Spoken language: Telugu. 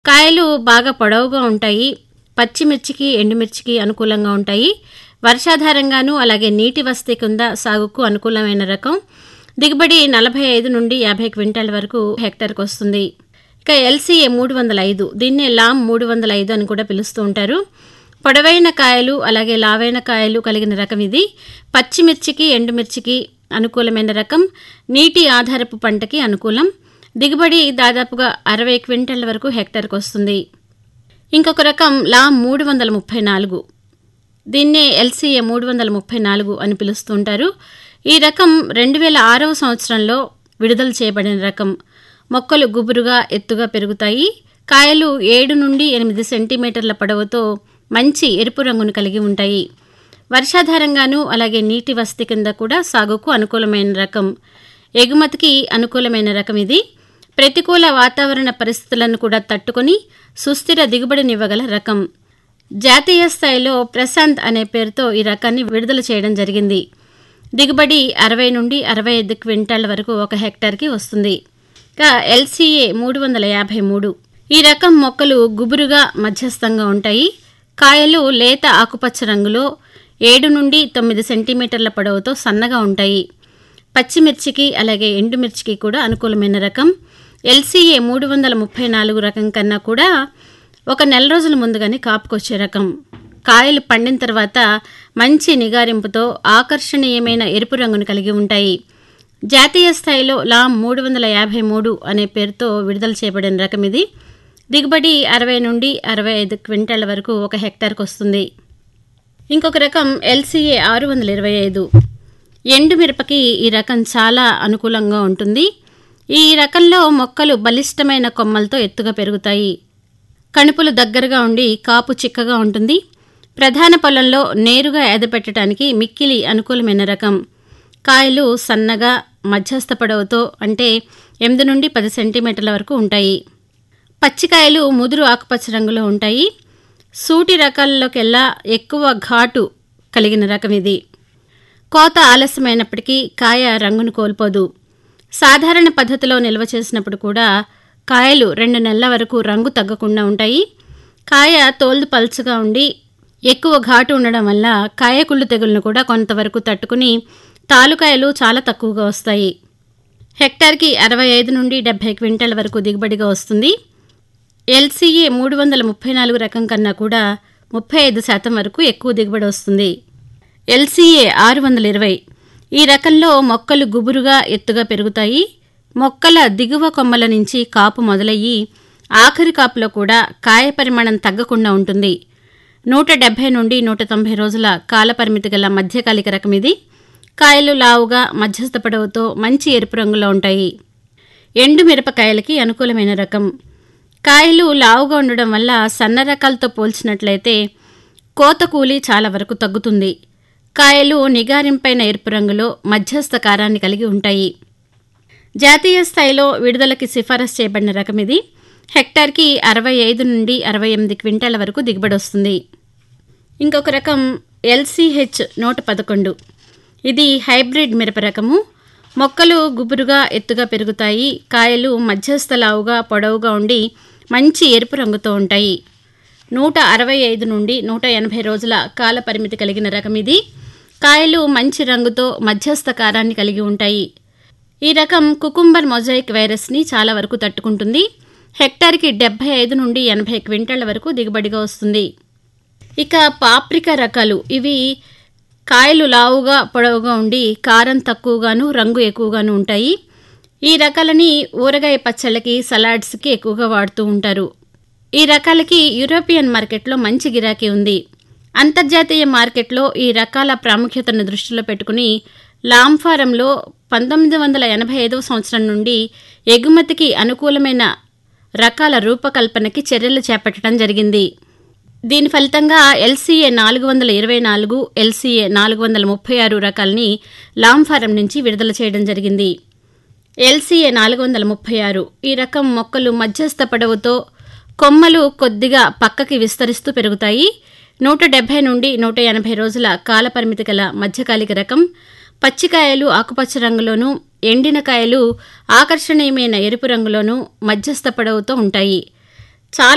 కాయలు బాగా పొడవుగా ఉంటాయి పచ్చిమిర్చికి ఎండుమిర్చికి అనుకూలంగా ఉంటాయి వర్షాధారంగాను అలాగే నీటి వసతి కింద సాగుకు అనుకూలమైన రకం దిగుబడి నలభై ఐదు నుండి యాభై క్వింటాల వరకు హెక్టార్కి వస్తుంది ఇక ఎల్సీఏ మూడు వందల ఐదు దీన్నే లామ్ మూడు వందల ఐదు అని కూడా పిలుస్తూ ఉంటారు పొడవైన కాయలు అలాగే లావైన కాయలు కలిగిన రకం ఇది పచ్చిమిర్చికి ఎండుమిర్చికి అనుకూలమైన రకం నీటి ఆధారపు పంటకి అనుకూలం దిగుబడి దాదాపుగా అరవై క్వింటాల వరకు హెక్టార్కి వస్తుంది ఇంకొక రకం లా మూడు వందల ముప్పై నాలుగు దీన్నే ఎల్సీఏ మూడు వందల ముప్పై నాలుగు అని పిలుస్తుంటారు ఈ రకం రెండు వేల ఆరవ సంవత్సరంలో విడుదల చేయబడిన రకం మొక్కలు గుబురుగా ఎత్తుగా పెరుగుతాయి కాయలు ఏడు నుండి ఎనిమిది సెంటీమీటర్ల పొడవుతో మంచి ఎరుపు రంగును కలిగి ఉంటాయి వర్షాధారంగాను అలాగే నీటి వసతి కింద కూడా సాగుకు అనుకూలమైన రకం ఎగుమతికి అనుకూలమైన రకం ఇది ప్రతికూల వాతావరణ పరిస్థితులను కూడా తట్టుకొని సుస్థిర దిగుబడినివ్వగల రకం జాతీయ స్థాయిలో ప్రశాంత్ అనే పేరుతో ఈ రకాన్ని విడుదల చేయడం జరిగింది దిగుబడి అరవై నుండి అరవై ఐదు క్వింటాల వరకు ఒక హెక్టార్కి వస్తుంది ఇక ఎల్సీఏ మూడు వందల యాభై మూడు ఈ రకం మొక్కలు గుబురుగా మధ్యస్థంగా ఉంటాయి కాయలు లేత ఆకుపచ్చ రంగులో ఏడు నుండి తొమ్మిది సెంటీమీటర్ల పొడవుతో సన్నగా ఉంటాయి పచ్చిమిర్చికి అలాగే ఎండుమిర్చికి కూడా అనుకూలమైన రకం ఎల్సీఏ మూడు వందల ముప్పై నాలుగు రకం కన్నా కూడా ఒక నెల రోజుల ముందుగానే కాపుకొచ్చే రకం కాయలు పండిన తర్వాత మంచి నిగారింపుతో ఆకర్షణీయమైన ఎరుపు రంగును కలిగి ఉంటాయి జాతీయ స్థాయిలో లామ్ మూడు వందల యాభై మూడు అనే పేరుతో విడుదల చేయబడిన రకం ఇది దిగుబడి అరవై నుండి అరవై ఐదు క్వింటాల వరకు ఒక హెక్టార్కి వస్తుంది ఇంకొక రకం ఎల్సీఏ ఆరు వందల ఇరవై ఐదు ఎండు మిరపకి ఈ రకం చాలా అనుకూలంగా ఉంటుంది ఈ రకంలో మొక్కలు బలిష్టమైన కొమ్మలతో ఎత్తుగా పెరుగుతాయి కణుపులు దగ్గరగా ఉండి కాపు చిక్కగా ఉంటుంది ప్రధాన పొలంలో నేరుగా ఎదపెట్టడానికి మిక్కిలి అనుకూలమైన రకం కాయలు సన్నగా మధ్యస్థ పొడవుతో అంటే ఎనిమిది నుండి పది సెంటీమీటర్ల వరకు ఉంటాయి పచ్చికాయలు ముదురు ఆకుపచ్చ రంగులో ఉంటాయి సూటి రకాల్లోకెల్లా ఎక్కువ ఘాటు కలిగిన రకం ఇది కోత ఆలస్యమైనప్పటికీ కాయ రంగును కోల్పోదు సాధారణ పద్ధతిలో నిల్వ చేసినప్పుడు కూడా కాయలు రెండు నెలల వరకు రంగు తగ్గకుండా ఉంటాయి కాయ తోలు పల్చగా ఉండి ఎక్కువ ఘాటు ఉండడం వల్ల కాయకుళ్ళు తెగులను కూడా కొంతవరకు తట్టుకుని తాలుకాయలు చాలా తక్కువగా వస్తాయి హెక్టార్కి అరవై ఐదు నుండి డెబ్బై క్వింటాల వరకు దిగుబడిగా వస్తుంది ఎల్సీఏ మూడు వందల ముప్పై నాలుగు రకం కన్నా కూడా ముప్పై ఐదు శాతం వరకు ఎక్కువ దిగుబడి వస్తుంది ఎల్సీఏ ఆరు వందల ఇరవై ఈ రకంలో మొక్కలు గుబురుగా ఎత్తుగా పెరుగుతాయి మొక్కల దిగువ కొమ్మల నుంచి కాపు మొదలయ్యి ఆఖరి కాపులో కూడా కాయ పరిమాణం తగ్గకుండా ఉంటుంది నూట డెబ్బై నుండి నూట తొంభై రోజుల కాలపరిమితి గల మధ్యకాలిక రకం ఇది కాయలు లావుగా మధ్యస్థ పొడవుతో మంచి ఎరుపు రంగులో ఉంటాయి ఎండు మిరపకాయలకి అనుకూలమైన రకం కాయలు లావుగా ఉండడం వల్ల సన్న రకాలతో పోల్చినట్లయితే కోత కూలి చాలా వరకు తగ్గుతుంది కాయలు నిగారింపైన ఎరుపు రంగులో మధ్యస్థ కారాన్ని కలిగి ఉంటాయి జాతీయ స్థాయిలో విడుదలకి సిఫారసు చేయబడిన రకం ఇది హెక్టార్కి అరవై ఐదు నుండి అరవై ఎనిమిది క్వింటాల వరకు దిగుబడి వస్తుంది ఇంకొక రకం ఎల్సీహెచ్ నూట పదకొండు ఇది హైబ్రిడ్ మిరప రకము మొక్కలు గుబురుగా ఎత్తుగా పెరుగుతాయి కాయలు మధ్యస్థ లావుగా పొడవుగా ఉండి మంచి ఎరుపు రంగుతో ఉంటాయి నూట అరవై ఐదు నుండి నూట ఎనభై రోజుల కాల పరిమితి కలిగిన రకం ఇది కాయలు మంచి రంగుతో మధ్యస్థ కారాన్ని కలిగి ఉంటాయి ఈ రకం కుకుంబర్ మొజాయిక్ వైరస్ని చాలా వరకు తట్టుకుంటుంది హెక్టార్కి డెబ్బై ఐదు నుండి ఎనభై క్వింటాళ్ల వరకు దిగుబడిగా వస్తుంది ఇక పాప్రికా రకాలు ఇవి కాయలు లావుగా పొడవుగా ఉండి కారం తక్కువగాను రంగు ఎక్కువగాను ఉంటాయి ఈ రకాలని ఊరగాయ పచ్చళ్ళకి సలాడ్స్కి ఎక్కువగా వాడుతూ ఉంటారు ఈ రకాలకి యూరోపియన్ మార్కెట్లో మంచి గిరాకీ ఉంది అంతర్జాతీయ మార్కెట్లో ఈ రకాల ప్రాముఖ్యతను దృష్టిలో పెట్టుకుని లాంఫారంలో పంతొమ్మిది వందల ఎనభై ఐదవ సంవత్సరం నుండి ఎగుమతికి అనుకూలమైన రకాల రూపకల్పనకి చర్యలు చేపట్టడం జరిగింది దీని ఫలితంగా ఎల్సీఏ నాలుగు వందల ఇరవై నాలుగు ఎల్సీఏ నాలుగు వందల ముప్పై ఆరు రకాలని లాంఫారం నుంచి విడుదల చేయడం జరిగింది ఎల్సీఏ నాలుగు వందల ముప్పై ఆరు ఈ రకం మొక్కలు మధ్యస్థ పొడవుతో కొమ్మలు కొద్దిగా పక్కకి విస్తరిస్తూ పెరుగుతాయి నూట డెబ్బై నుండి నూట ఎనభై రోజుల కాలపరిమితి గల మధ్యకాలిక రకం పచ్చికాయలు ఆకుపచ్చ రంగులోనూ ఎండిన కాయలు ఆకర్షణీయమైన ఎరుపు రంగులోనూ మధ్యస్థ పొడవుతో ఉంటాయి